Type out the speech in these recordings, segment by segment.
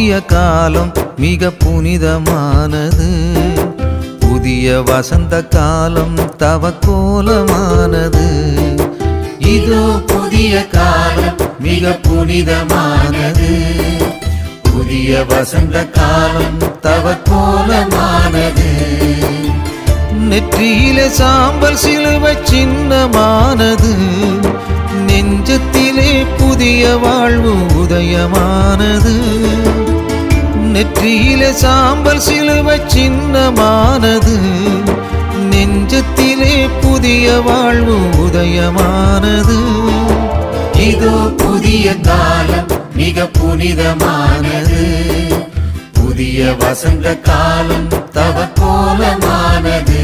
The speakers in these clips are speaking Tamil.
புதிய காலம் மிக புனிதமானது புதிய வசந்த காலம் தவ கோலமானது இதோ புதிய காலம் மிக புனிதமானது புதிய வசந்த காலம் தவ கோலமானது நெற்றியிலே சாம்பல் சிலுவை சின்னமானது நெஞ்சத்திலே புதிய வாழ்வு உதயமானது நெற்றியிலே சாம்பல் சிலுவை சின்னமானது நெஞ்சத்திலே புதிய வாழ்வு உதயமானது இதோ புதிய காலம் மிக புனிதமானது புதிய வசந்த காலம் தவ கோலமானது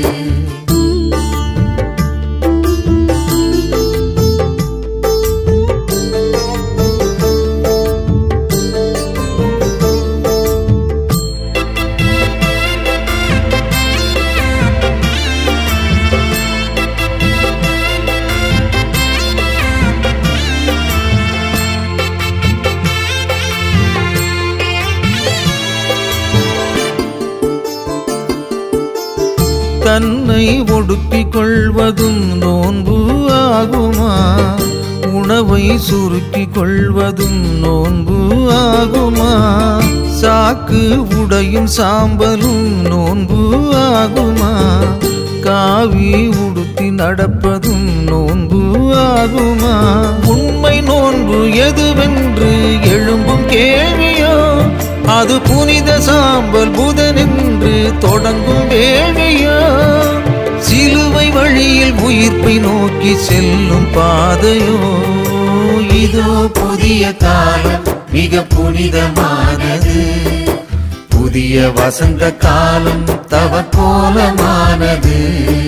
தன்னை ஒடுக்கிக் கொள்வதும் நோன்பு ஆகுமா உணவை சுருக்கிக் கொள்வதும் நோன்பு ஆகுமா சாக்கு உடையும் சாம்பலும் நோன்பு ஆகுமா காவி உடுத்தி நடப்பதும் நோன்பு ஆகுமா உண்மை நோன்பு எதுவென்று எழும்பும் கேள்வியோ அது புனித சாம்பல் புதனென்று தொடங்கும் வேள்வியோ சிலுவை வழியில் உயிர்ப்பை நோக்கி செல்லும் பாதையோ இதோ புதிய காலம் மிக புனிதமானது புதிய வசந்த காலம் தவ கோலமானது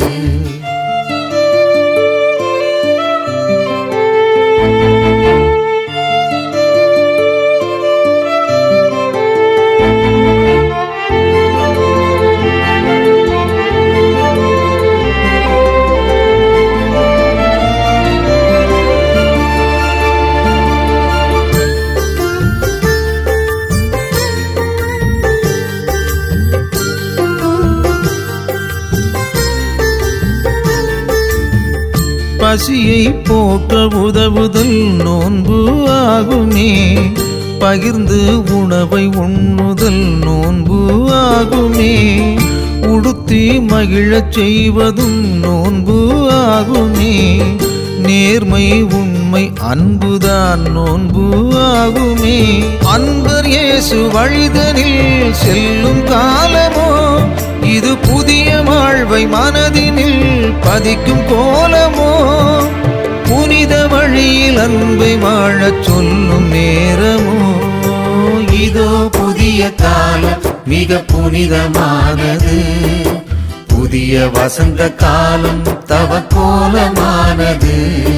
பசியை போக்க உதவுதல் நோன்பு ஆகுமே பகிர்ந்து உணவை உண்ணுதல் நோன்பு ஆகுமே உடுத்தி மகிழச் செய்வதும் நோன்பு ஆகுமே நேர்மை உண்மை அன்புதான் நோன்பு ஆகுமே அன்பர் இயேசு வழிதனில் செல்லும் காலமோ இது புதிய வாழ்வை மனதினில் பதிக்கும் கோலமோ புனித வழியில் அன்பை வாழச் சொல்லும் நேரமோ இதோ புதிய காலம் மிக புனிதமானது புதிய வசந்த காலம் தவ கோலமானது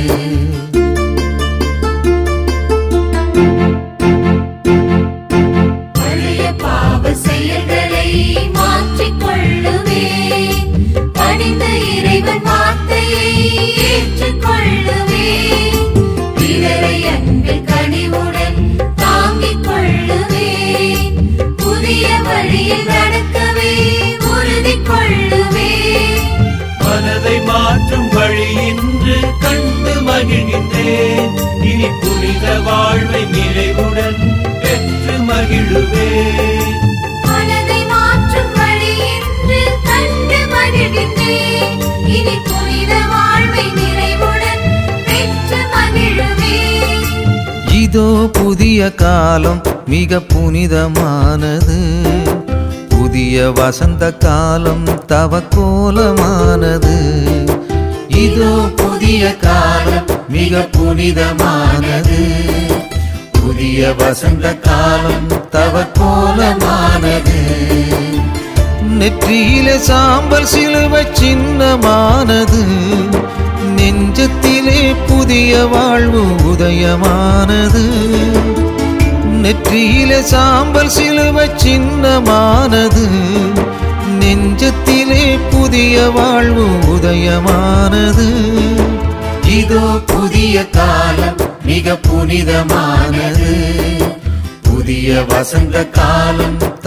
பழைய பாவ செயல்களை மாற்றிக் கொள்ளுவேன் பணிந்த இறைவன் வார்த்தையை ஏற்றுக் கொள்ளுவேன் பிறரை அன்பில் கனிவுடன் தாங்கிக் கொள்ளுவேன் புதிய வழியில் நடக்கவே உறுதி கொள்ளுவேன் மனதை மாற்றும் வழி இன்று கண்டு மகிழ்கின்றேன் இனி புனித வாழ்வை நிறைவுடன் பெற்று மகிழுவேன் மனதை மாற்றும் வழி என்று கண்டு மகிழ்கின்றேன் இனி புனித வாழ்வை நிறைவுடன் பெற்று மகிழுவேன் இதோ புதிய காலம் மிக புனிதமானது புதிய வசந்த காலம் தவ கோலமானது இதோ புதிய காலம் மிக புனிதமானது புதிய வசந்த காலம் தவ கோலமானது நெற்றியிலே சாம்பல் சிலுவை சின்னமானது நெஞ்சத்திலே புதிய வாழ்வு உதயமானது நெற்றியிலே சாம்பல் சிலுவை சின்னமானது நெஞ்சத்திலே புதிய வாழ்வு உதயமானது இதோ புதிய காலம் மிக புனிதமானது புதிய வசந்த காலம்